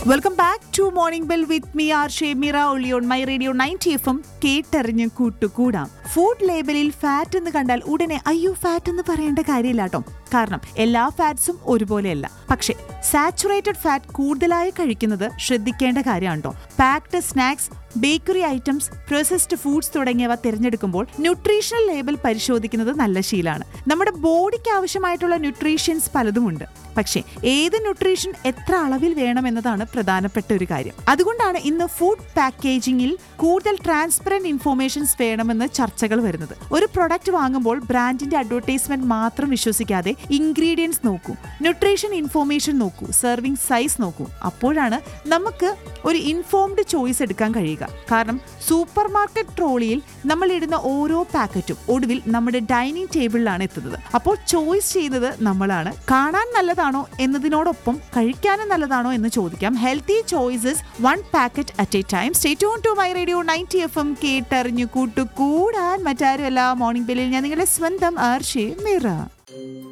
welcome back to morning bell with me R Shemira ഒളി on my radio ninety F M കേട്ടറിഞ്ഞ് കൂട്ടുകൂടാം food ലേബലിൽ fat എന്ന് കണ്ടാൽ ഉടനെ അയ്യോ ഫാറ്റ് എന്ന് പറയേണ്ട കാര്യമില്ല കേട്ടോ കാരണം എല്ലാ ഫാറ്റ്സും ഒരുപോലെയല്ല പക്ഷേ സാച്ചുറേറ്റഡ് ഫാറ്റ് കൂടുതലായി കഴിക്കുന്നത് ശ്രദ്ധിക്കേണ്ട കാര്യമാണ് കേട്ടോ packed snacks bakery items processed foods തുടങ്ങിയവ തിരഞ്ഞെടുക്കുമ്പോൾ ന്യൂട്രീഷണൽ ലേബൽ പരിശോധിക്കുന്നത് നല്ല ശീലമാണ് നമ്മുടെ ബോഡിക്ക് ആവശ്യമായിട്ടുള്ള ന്യൂട്രീഷ്യൻസ് പലതുമുണ്ട് പക്ഷേ ഏത് ന്യൂട്രീഷൻ എത്ര അളവിൽ വേണം എന്നതാണ് പ്രധാനപ്പെട്ട ഒരു കാര്യം അതുകൊണ്ടാണ് ഇന്ന് ഫുഡ് പാക്കേജിംഗിൽ കൂടുതൽ ട്രാൻസ്പെറന്റ് ഇൻഫോർമേഷൻസ് വേണമെന്ന് ചർച്ചകൾ വരുന്നത് ഒരു പ്രൊഡക്റ്റ് വാങ്ങുമ്പോൾ ബ്രാൻഡിന്റെ അഡ്വർടൈസ്മെന്റ് മാത്രം വിശ്വസിക്കാതെ ഇൻഗ്രീഡിയൻസ് നോക്കൂ ന്യൂട്രീഷൻ ഇൻഫോർമേഷൻ നോക്കൂ സെർവിംഗ് സൈസ് നോക്കൂ അപ്പോഴാണ് നമുക്ക് ഒരു ഇൻഫോംഡ് ചോയ്സ് എടുക്കാൻ കഴിയുക കാരണം സൂപ്പർ മാർക്കറ്റ് ട്രോളിയിൽ നമ്മൾ ഇടുന്ന ഓരോ പാക്കറ്റും ഒടുവിൽ നമ്മുടെ ഡൈനിങ് ടേബിളിലാണ് എത്തുന്നത് അപ്പോൾ ചോയ്സ് ചെയ്യുന്നത് നമ്മളാണ് കാണാൻ നല്ലതാണോ എന്നതിനോടൊപ്പം കഴിക്കാനും നല്ലതാണോ എന്ന് ചോദിക്കാം healthy choices one packet at a time stay ഓൺ to my radio ninety F M കേട്ടറിഞ്ഞു കൂട്ടു കൂടാൻ മറ്റാരുമല്ല മോർണിംഗ് ബെല്ലിൽ ഞാൻ നിങ്ങളുടെ സ്വന്തം ആർഷേ മിറ